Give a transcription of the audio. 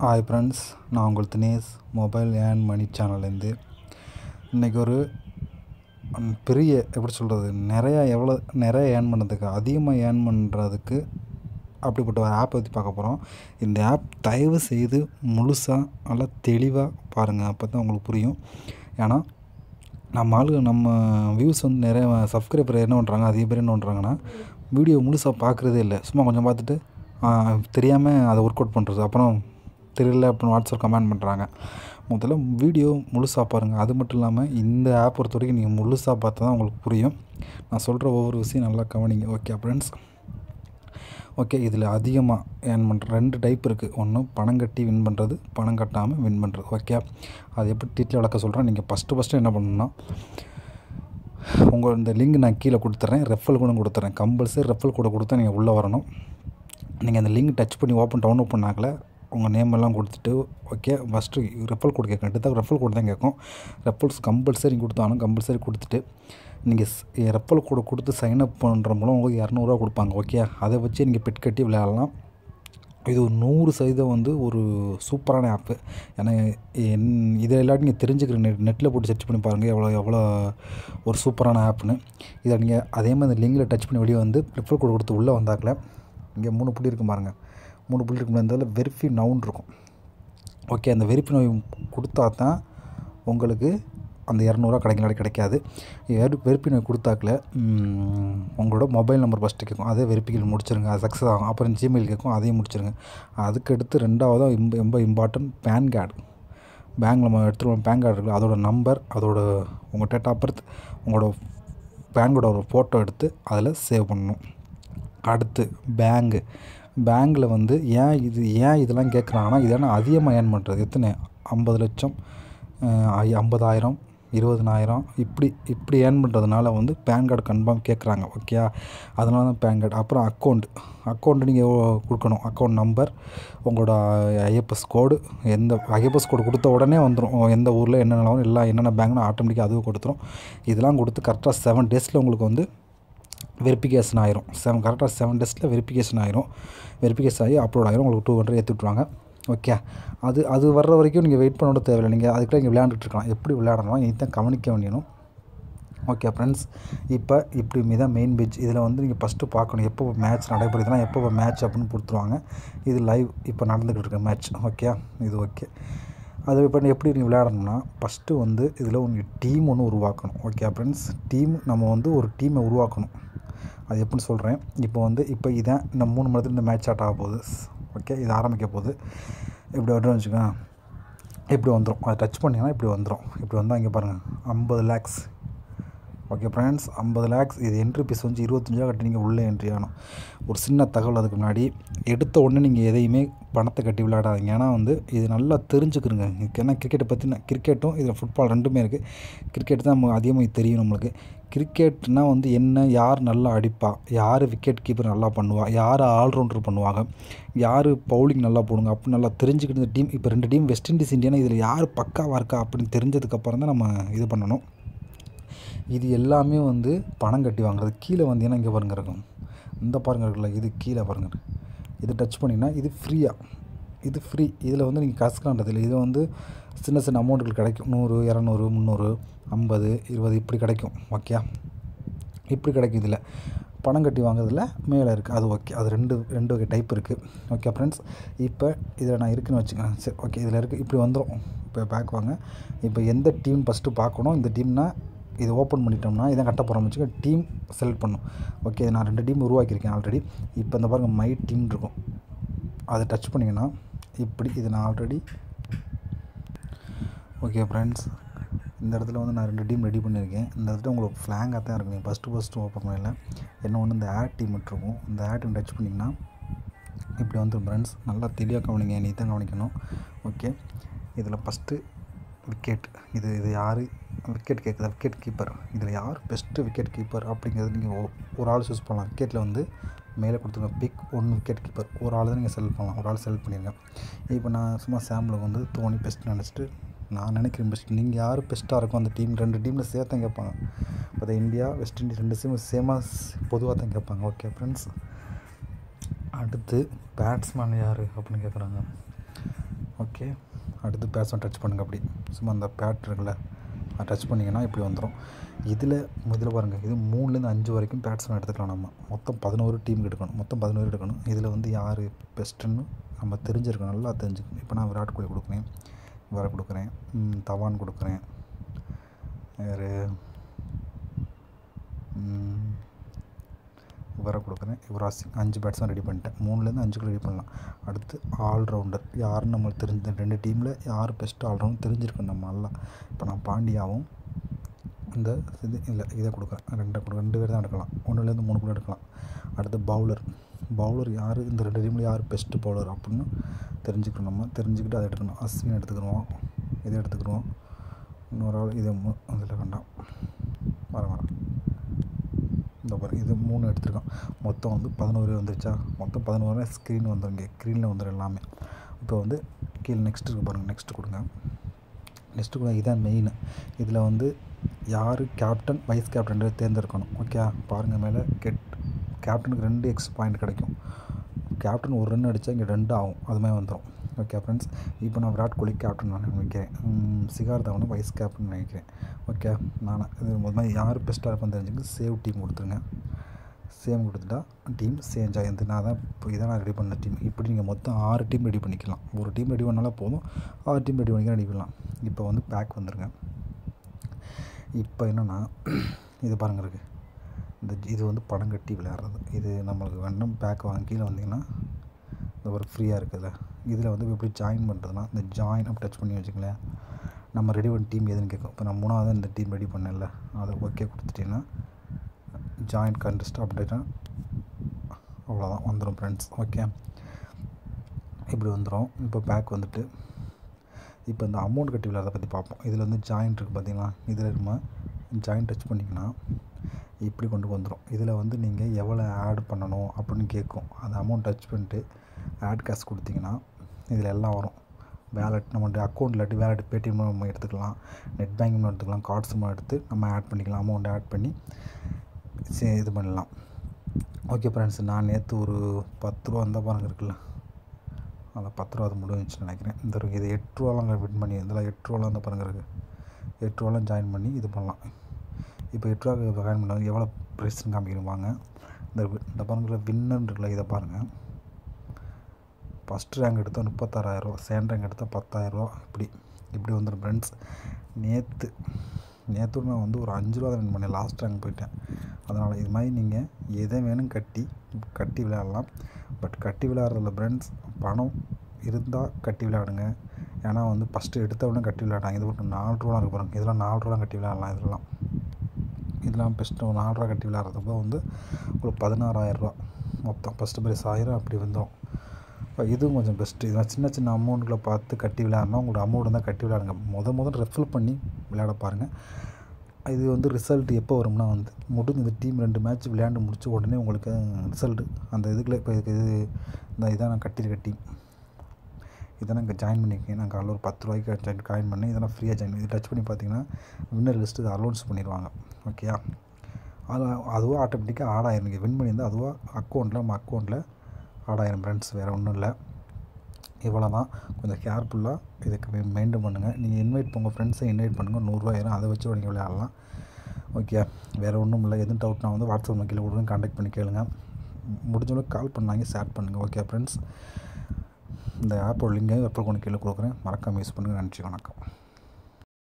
Hi friends நான் உங்கள் Dinesh mobile earn money சேனல்லேருந்து இன்றைக்கி ஒரு ம், பெரிய எப்படி சொல்கிறது நிறையா எவ்வளோ நிறைய ஏர்ன் பண்ணுறதுக்கு அதிகமாக ஏர்ன் பண்ணுறதுக்கு அப்படிப்பட்ட ஒரு ஆப்பை பற்றி பார்க்க போகிறோம் இந்த ஆப் தயவு செய்து முழுசாக நல்லா தெளிவாக பாருங்கள் அப்போ தான் உங்களுக்கு புரியும் ஏன்னா நம்ம ஆளுங்க நம்ம வியூஸ் வந்து நிறைய சப்ஸ்கிரைபர் என்ன பண்ணுறாங்க அதிக பேர் என்ன பண்ணுறாங்கன்னா வீடியோ முழுசாக பார்க்குறதே இல்லை சும்மா கொஞ்சம் பார்த்துட்டு தெரியாமல் அதை ஒர்க் அவுட் பண்ணுறது அப்புறம் தெரியல அப்படின்னு வாட்ஸ்அப் கமெண்ட் பண்ணுறாங்க முதல்ல வீடியோ முழுசாக பாருங்கள் அது மட்டும் இல்லாமல் இந்த ஆப் பொறுத்த வரைக்கும் நீங்கள் முழுசாக பார்த்தா தான் உங்களுக்கு புரியும் நான் சொல்கிற ஒவ்வொரு விஷயம் நல்லா கவனிங்க ஓகே ஃப்ரெண்ட்ஸ் ஓகே இதில் அதிகமாக ஏர்ன் பண்ணுற ரெண்டு டைப் இருக்குது ஒன்று பணம் கட்டி வின் பண்ணுறது பணம் கட்டாமல் வின் பண்ணுறது ஓகே அது எப்படி டீட்டெயில் விளக்க சொல்கிறேன் நீங்கள் ஃபஸ்ட்டு ஃபஸ்ட்டு என்ன பண்ணணும்னா உங்கள் இந்த லிங்க் நான் கீழே கொடுத்துட்றேன் ரெஃபல் கூட கொடுத்துட்றேன் கம்பல்சரி ரெஃபல் கூட கொடுத்தா நீங்கள் உள்ளே வரணும் நீங்கள் அந்த லிங்க் டச் பண்ணி ஓப்பன் டவுன்லோட் பண்ணாக்கல உங்கள் நேம் எல்லாம் கொடுத்துட்டு ஓகே ஃபஸ்ட்டு ரெஃபல் கோட் கேட்கும் எடுத்தால் ரெஃபல் கோட் தான் கேட்கும் ரெஃபல்ஸ் கம்பல்சரி கொடுத்தாலும் கம்பல்சரி கொடுத்துட்டு நீங்கள் ரெஃபல் கோட் கொடுத்து சைன் அப் பண்ணுற மூலம் உங்களுக்கு இரநூறுவா கொடுப்பாங்க ஓகே அதை வச்சு நீங்கள் பெட் கட்டி விளையாடலாம் இது ஒரு நூறு சதவீதம் வந்து ஒரு சூப்பரான ஆப்பு ஏன்னா என் இதை எல்லாத்தையும் நீங்கள் தெரிஞ்சுக்கிற நெட் நெட்டில் போட்டு சர்ச் பண்ணி பாருங்கள் எவ்வளோ எவ்வளோ ஒரு சூப்பரான ஆப்னு இதை நீங்கள் அதே மாதிரி இந்த லிங்கில் டச் பண்ணி வெளியே வந்து ப்ரிஃபர் கோட் கொடுத்து உள்ளே வந்தாக்கில் இங்கே மூணு புள்ளி இருக்கும் பாருங்கள் மூணு புள்ளி இருக்கும் இந்த வெரிஃபி நவுன் இருக்கும் ஓகே அந்த வெரிஃபி நோய் கொடுத்தா தான் உங்களுக்கு அந்த இரநூறுவா கிடைக்கல கிடைக்காது வெறு வெரிஃபி நோய் கொடுத்தாக்கில் உங்களோட மொபைல் நம்பர் ஃபஸ்ட்டு கேட்கும் அதே வெரிஃபிகேஷன் முடிச்சிருங்க அது சக்ஸஸ் ஆகும் அப்புறம் ஜிமெயில் கேட்கும் அதையும் முடிச்சிருங்க அதுக்கடுத்து ரெண்டாவதாக இம்ப ரொம்ப இம்பார்ட்டன்ட் பேன் கார்டு பேங்க்கில் நம்ம எடுத்துகிட்டு பேன் கார்டு இருக்குல்ல அதோட நம்பர் அதோட உங்கள் டேட் ஆஃப் பர்த் உங்களோட பேன் கார்டோட ஃபோட்டோ எடுத்து அதில் சேவ் பண்ணணும் அடுத்து பேங்கு பேங்கில் வந்து ஏன் இது ஏன் இதெல்லாம் கேட்குறாங்கன்னா இதெல்லாம் அதிகமாக ஏர்ன் பண்ணுறது எத்தனை ஐம்பது லட்சம் ஐ- ஐம்பதாயிரம் இருபதனாயிரம் இப்படி இப்படி ஏர்ன் பண்ணுறதுனால வந்து பேன் கார்டு கன்ஃபார்ம் கேட்குறாங்க ஓகே அதனால தான் பேன் கார்டு அப்புறம் அக்கௌண்ட் அக்கௌண்ட் நீங்கள் கொடுக்கணும் அக்கௌண்ட் நம்பர் உங்களோட ஐஎஃப்எஸ் கோடு எந்த ஐஎஃப்எஸ் கோடு கொடுத்த உடனே வந்துடும் எந்த ஊரில் என்ன நிலவரம் எல்லாம் என்னென்ன பேங்க்னு ஆட்டோமேட்டிக்காக அதுவும் கொடுத்துரும் இதெல்லாம் கொடுத்து கரெக்டாக செவன் டேஸில் உங்களுக்கு வந்து வெரிஃபிகேஷன் ஆயிரும் செவன் கரெக்டாக செவன் டேஸில் வெரிஃபிகேஷன் ஆயிரும் வெரிஃபிகேஷன் ஆகி அப்லோட் ஆயிரும் உங்களுக்கு டூ ஹண்ட்ரட் ஏற்றி விட்ருவாங்க ஓகே அது அது வர்ற வரைக்கும் நீங்கள் வெயிட் பண்ண தேவையில்லை நீங்கள் அதுக்குள்ளே நீங்கள் விளையாண்டுட்டு இருக்கலாம் எப்படி விளையாடணும் இதுதான் கவனிக்க வேண்டியணும் ஓகே ஃப்ரெண்ட்ஸ் இப்போ இப்படி இதான் மெயின் பேஜ் இதில் வந்து நீங்கள் ஃபஸ்ட்டு பார்க்கணும் எப்போ மேட்ச் நடைபெறுதுன்னா எப்போ மேட்ச் அப்படின்னு கொடுத்துருவாங்க இது லைவ் இப்போ நடந்துக்கிட்டு இருக்க மேட்ச் ஓகே இது ஓகே அது இப்போ எப்படி நீங்கள் விளையாடணும்னா ஃபஸ்ட்டு வந்து இதில் உங்கள் டீம் ஒன்று உருவாக்கணும் ஓகே ஃப்ரெண்ட்ஸ் டீம் நம்ம வந்து ஒரு டீமை உருவாக்கணும் அது எப்படின்னு சொல்கிறேன் இப்போ வந்து இப்போ இதான் இந்த மூணு மணி நேரத்தில் இந்த மேட்ச் ஸ்டார்ட் ஆக போகுது ஓகே இது ஆரம்பிக்க போகுது இப்படி வருதுன்னு வச்சுக்கோங்க இப்படி வந்துடும் அதை டச் பண்ணிங்கன்னா இப்படி வந்துடும் இப்படி வந்தால் இங்கே பாருங்கள் ஐம்பது லேக்ஸ் ஓகே ஃப்ரெண்ட்ஸ் ஐம்பது லேக்ஸ் இது என்ட்ரி ஃபீஸ் வந்து இருபத்தஞ்சா கட்டி நீங்கள் உள்ளே என்ட்ரி ஆகணும் ஒரு சின்ன தகவல் அதுக்கு முன்னாடி எடுத்த உடனே நீங்கள் எதையுமே பணத்தை கட்டி விளையாடாதீங்க ஏன்னா வந்து இது நல்லா தெரிஞ்சுக்கிறங்க ஏன்னா கிரிக்கெட்டை பற்றி கிரிக்கெட்டும் இதில் ஃபுட்பால் ரெண்டுமே இருக்குது கிரிக்கெட் தான் நம்ம அதிகமாக தெரியும் நம்மளுக்கு கிரிக்கெட்னால் வந்து என்ன யார் நல்லா அடிப்பா யார் விக்கெட் கீப்பர் நல்லா பண்ணுவா யார் ஆல்ரவுண்டர் பண்ணுவாங்க யார் பவுலிங் நல்லா போடுங்க அப்படின்னு நல்லா தெரிஞ்சுக்கிட்டு இந்த டீம் இப்போ ரெண்டு டீம் வெஸ்ட் இண்டீஸ் இந்தியானா இதில் யார் பக்காவாக இருக்கா அப்படின்னு தெரிஞ்சதுக்கப்புறம் தான் நம்ம இது பண்ணணும் இது எல்லாமே வந்து பணம் கட்டி வாங்குறது கீழே வந்தீங்கன்னா இங்கே பாருங்க இருக்கும் இந்த பாருங்க இருக்குல்ல இது கீழே பாருங்க இது டச் பண்ணிங்கன்னா இது ஃப்ரீயாக இது ஃப்ரீ இதில் வந்து நீங்கள் காசு காண்றது இல்லை இது வந்து சின்ன சின்ன அமௌண்ட்டுகள் கிடைக்கும் நூறு இரநூறு முந்நூறு ஐம்பது இருபது இப்படி கிடைக்கும் ஓகே இப்படி கிடைக்கும் இதில் பணம் கட்டி வாங்குறதுல மேலே இருக்குது அது ஓகே அது ரெண்டு ரெண்டு வகை டைப் இருக்குது ஓகே ஃப்ரெண்ட்ஸ் இப்போ இதில் நான் இருக்குன்னு வச்சுக்கேன் சரி ஓகே இதில் இருக்குது இப்படி வந்துடும் இப்போ பேக் வாங்க இப்போ எந்த டீம் ஃபஸ்ட்டு பார்க்கணும் இந்த டீம்னா இது ஓப்பன் பண்ணிட்டோம்னா இதான் கட்ட போகிறோம் வச்சுக்க டீம் செலக்ட் பண்ணும் ஓகே நான் ரெண்டு டீம் உருவாக்கியிருக்கேன் ஆல்ரெடி இப்போ இந்த பாருங்கள் மை டீம் இருக்கும் அதை டச் பண்ணிங்கன்னா இப்படி இது நான் ஆல்ரெடி ஓகே ஃப்ரெண்ட்ஸ் இந்த இடத்துல வந்து நான் ரெண்டு டீம் ரெடி பண்ணியிருக்கேன் இந்த இடத்துல உங்களுக்கு ஃப்ளாங்காக தான் இருக்கும் நீங்கள் ஃபஸ்ட்டு ஃபஸ்ட்டு ஓப்பன் பண்ணல என்ன ஒன்று இந்த ஆட் டீம் இருக்கும் இந்த ஆட் டீம் டச் பண்ணிங்கன்னா இப்படி வந்துடும் ஃப்ரெண்ட்ஸ் நல்லா தெளிவாக கவனிங்க நீ தான் கவனிக்கணும் ஓகே இதில் ஃபஸ்ட்டு விக்கெட் இது இது யார் விக்கெட் கேட்குதா விக்கெட் கீப்பர் இதில் யார் பெஸ்ட்டு விக்கெட் கீப்பர் அப்படிங்கிறது நீங்கள் ஒ- ஒரு ஆள் சூஸ் பண்ணலாம் விக்கெட்டில் வந்து மேலே கொடுத்துருங்க பிக் ஒன் விக்கெட் கீப்பர் ஒரு ஆள் தான் நீங்கள் செலக்ட் பண்ணலாம் ஒரு ஆள் செலக்ட் பண்ணிடுங்க இப்போ நான் சும்மா சாம்பிளுக்கு வந்து தோனி பெஸ்ட் நினச்சிட்டு நான் நினைக்கிறேன் பெஸ்ட் நீங்கள் யார் பெஸ்ட்டாக இருக்கும் அந்த டீம் ரெண்டு டீமில் சேர்த்தான் கேட்பாங்க இப்போ இந்தியா வெஸ்ட் இண்டீஸ் ரெண்டு டீம் சேமாக பொதுவாக தான் கேட்பாங்க ஓகே ஃப்ரெண்ட்ஸ் அடுத்து பேட்ஸ்மேன் யார் அப்படின்னு கேட்குறாங்க ஓகே அடுத்து பேட்ஸ்மேன் டச் பண்ணுங்கள் அப்படி சும்மா அந்த பேட் இருக்குல்ல அதை டச் பண்ணிங்கன்னா இப்படி வந்துடும் இதில் இதில் பாருங்கள் இது மூணுலேருந்து அஞ்சு வரைக்கும் பேட்ஸ்மேன் எடுத்துக்கலாம் நம்ம மொத்தம் பதினோரு டீம் எடுக்கணும் மொத்தம் பதினோரு எடுக்கணும் இதில் வந்து யார் பெஸ்ட்டுன்னு நம்ம தெரிஞ்சிருக்கணும் நல்லா தெரிஞ்சுக்கணும் இப்போ நான் விராட் கோலி கொடுக்குறேன் இவரை கொடுக்குறேன் ம், தவான் கொடுக்குறேன் வேறு இவரை கொடுக்குறேன் யுவராஜ் சிங் அஞ்சு பேட்ஸ்மேன் ரெடி பண்ணிட்டேன் மூணுலேருந்து அஞ்சுக்கு ரெடி பண்ணலாம் அடுத்து ஆல்ரவுண்டர் யாருன்னு நம்மளுக்கு தெரிஞ்ச ரெண்டு டீமில் யார் பெஸ்ட் ஆல்ரவுண்டர் தெரிஞ்சிருக்கணும் நம்ம நல்லா இப்போ நான் பாண்டியாவும் இந்த இது இல்லை இதை கொடுக்குறேன் ரெண்டை கொடு ரெண்டு பேர் தான் எடுக்கலாம் ஒன்றுலேருந்து மூணு கூட எடுக்கலாம் அடுத்து பவுலர் பவுலர் யார் இந்த ரெண்டு டீமில் யார் பெஸ்ட்டு பவுலர் அப்படின்னு தெரிஞ்சுக்கணும் நம்ம தெரிஞ்சுக்கிட்டு அதை எடுக்கணும் அஸ்வின் எடுத்துக்கிடுவோம் இதை எடுத்துக்கிடுவோம் இன்னொரு ஆள் இதை மு- அதில் வேண்டாம் வர வரேன் இந்த பாரு இது மூணு எடுத்திருக்கோம் மொத்தம் வந்து பதினோரு வந்துருச்சா மொத்தம் பதினோரு ஸ்க்ரீன் வந்துருங்க ஸ்க்ரீனில் வந்துடும் எல்லாமே இப்போ வந்து கீழே நெக்ஸ்ட் இருக்கு பாருங்கள் நெக்ஸ்ட் கொடுங்க நெக்ஸ்ட்டு கூட இதான் மெயின் இதில் வந்து யார் கேப்டன் வைஸ் கேப்டன் தேர்ந்தெடுக்கணும் ஓகே பாருங்கள் மேலே கெட் கேப்டனுக்கு ரெண்டு எக்ஸ் பாயிண்ட் கிடைக்கும் கேப்டன் ஒரு ரன் அடித்தா இங்கே ரெண்டு ஆகும் அது மாதிரி வந்துடும் ஓகே ஃப்ரெண்ட்ஸ் இப்போ நான் விராட் கோலி கேப்டன் நான் நினைக்கிறேன் உம், சிகார் தவனை வைஸ் கேப்டன் நினைக்கிறேன் ஓகே நான் இது ஒரு மாதிரி யார் பெஸ்ட்டாக இருப்பான்னு தெரிஞ்சுங்க சேவ் டீம் கொடுத்துருங்க சேம் கொடுத்துட்டா டீம் சேஞ்ச் ஆகிருந்து நான் தான் இப்போ இதான் நான் ரெடி பண்ண டீம் இப்படி நீங்கள் மொத்தம் ஆறு டீம் ரெடி பண்ணிக்கலாம் ஒரு டீம் ரெடி பண்ணாலே போதும் ஆறு டீம் ரெடி பண்ணிக்கலாம் ரெடி பண்ணலாம் இப்போ வந்து பேக் வந்துருங்க இப்போ என்னென்னா இது பாருங்க இருக்குது இந்த இது வந்து படம் கட்டி விளையாடுறது இது நம்மளுக்கு வேணும் பேக் வாங்கி கீழே வந்தீங்கன்னா இந்த ஒரு ஃப்ரீயாக இருக்குதுல்ல இதில் வந்து எப்படி ஜாயின் பண்ணுறதுனா இந்த ஜாயின் அப்படி டச் பண்ணி வச்சுங்களேன் நம்ம ரெடி பண்ண டீம் எதுன்னு கேட்கும் இப்போ நான் மூணாவது இந்த டீம் ரெடி பண்ணல அதை ஓகே கொடுத்துட்டீங்கன்னா ஜாயின் கண்டெஸ்ட் அப்படின்னா அவ்வளோதான் வந்துடும் ஃப்ரெண்ட்ஸ் ஓகே இப்படி வந்துடும் இப்போ பேக் வந்துட்டு இப்போ இந்த அமௌண்ட் கட்டி விளையாடுறத பற்றி பார்ப்போம் இதில் வந்து ஜாயின் இருக்குது பார்த்தீங்களா இதில் நம்ம ஜாயின் டச் பண்ணிங்கன்னா இப்படி கொண்டு வந்துடும் இதில் வந்து நீங்கள் எவ்வளோ ஆட் பண்ணணும் அப்படின்னு கேட்கும் அந்த அமௌண்ட் டச் பண்ணிட்டு ஆட் காசு கொடுத்தீங்கன்னா இதில் எல்லாம் வரும் வேலட் நம்ம அக்கௌண்ட் இல்லாட்டி வேலட் பேடிஎம் நம்ம எடுத்துக்கலாம் நெட் பேங்கிங் எடுத்துக்கலாம் கார்ட்ஸ் நம்ம எடுத்து நம்ம ஆட் பண்ணிக்கலாம் அமௌண்ட் ஆட் பண்ணி சரி இது பண்ணலாம் ஓகே ஃப்ரெண்ட்ஸ் நான் நேற்று ஒரு பத்து ரூபா அந்த பாருங்க இருக்குல்ல அந்த பத்து ரூபா அது முடிஞ்சுன்னு நினைக்கிறேன் இந்த இருக்கு. இது எட்டு ரூபாலாம் வின் பண்ணி இதில் எட்டு ரூபாலாம் அந்த பாருங்க இருக்குது எட்டு ரூபாலாம் ஜாயின் பண்ணி இது பண்ணலாம் இப்போ எட்டு ரூபா ஜாயின் பண்ணாங்க எவ்வளோ ப்ரைஸ்ன்னு காமிக்கணும் வாங்க இந்த வி- இந்த பாருங்க வின்னர் இருக்குல்ல இதை பாருங்கள் ஃபஸ்ட் ரேங்க் எடுத்தால் முப்பத்தாறாயிரரூவா செகண்ட் ரேங்க் எடுத்தால் பத்தாயிரரூவா இப்படி இப்படி வந்துடும் ஃப்ரெண்ட்ஸ் நேற்று நேற்று நான் வந்து ஒரு அஞ்சு ரூபா தான் வின் பண்ணேன் லாஸ்ட் ரேங்க் போயிட்டேன் அதனால் இது மாதிரி நீங்கள் எதை வேணும் கட்டி கட்டி விளையாடலாம் பட் கட்டி விளையாடுறதுல ஃப்ரெண்ட்ஸ் பணம் இருந்தால் கட்டி விளையாடுங்க ஏன்னா வந்து ஃபஸ்ட்டு எடுத்த உடனே கட்டி விளையாடாங்க இது ஒரு நாலு ரூபா இருக்கு பாருங்க இதெல்லாம் நாலு ரூபா கட்டி விளையாடலாம் இதெல்லாம் இதெல்லாம் பெஸ்ட்டு ஒரு நாலு ரூபா கட்டி விளையாடுறதுப்போ வந்து ஒரு பதினாறாயிரரூவா மொத்தம் ஃபஸ்ட்டு ப்ரைஸ் ஆயிரம் அப்படி வந்துடும் இப்போ இதுவும் கொஞ்சம் பெஸ்ட்டு இதெல்லாம் சின்ன சின்ன அமௌண்ட்டில் பார்த்து கட்டி விளையாடணும் உங்களோட அமௌண்ட் இருந்தால் கட்டி விளையாடுங்க முத முதல் ரெஃபர் பண்ணி விளையாட பாருங்கள் இது வந்து ரிசல்ட் எப்போ வரும்னா வந்து முடிஞ்ச இந்த டீம் ரெண்டு மேட்ச் விளையாண்டு முடிச்ச உடனே உங்களுக்கு ரிசல்ட்டு அந்த இதுக்குள்ள இப்போ இதுக்கு இது இந்த இதான் நான் கட்டியிருக்க டீம் இதை நான் இங்கே ஜாயின் பண்ணியிருக்கேன் நான் காலைல ஒரு பத்து ரூபாய்க்கு ஜாயின் ஜாயின் பண்ணி இதெல்லாம் ஃப்ரீயாக ஜாயின் பண்ணி டச் பண்ணி பார்த்தீங்கன்னா வின்னர் லிஸ்ட்டு இதை அலௌன்ஸ் பண்ணிடுவாங்க ஓகேயா அது அதுவாக ஆட்டோமேட்டிக்காக ஆட் ஆயிரும் நீங்கள் வின் பண்ணியிருந்தால் அதுவாக அக்கௌண்ட்டில் நம்ம அக்கௌண்ட்டில் ஆட் ஆயிரும் ஃப்ரெண்ட்ஸ் வேறு ஒன்றும் இல்லை இவ்வளோ தான் கொஞ்சம் கேர்ஃபுல்லாக இதுக்கு மெயின்டைன் பண்ணுங்கள் நீங்கள் இன்வைட் உங்கள் ஃப்ரெண்ட்ஸை இன்வைட் பண்ணுங்கள் நூறுரூவா ஆயிரும் அதை வச்சு நீங்கள் விளையாடலாம் ஓகே வேறு ஒன்றும் இல்லை எதுவும் டவுட்னா வந்து வாட்ஸ்அப் கீழே கொடுங்க காண்டாக்ட் பண்ணி கேளுங்க முடிஞ்சளவுக்கு கால் பண்ணாங்க ஷேர் பண்ணுங்கள் ஓகே ஃப்ரெண்ட்ஸ் இந்த ஆப்போட லிங்கை வெப்பல் கொண்டு கீழே கொடுக்குறேன் மறக்காமல் யூஸ் பண்ணுங்கள் நன்றி வணக்கம்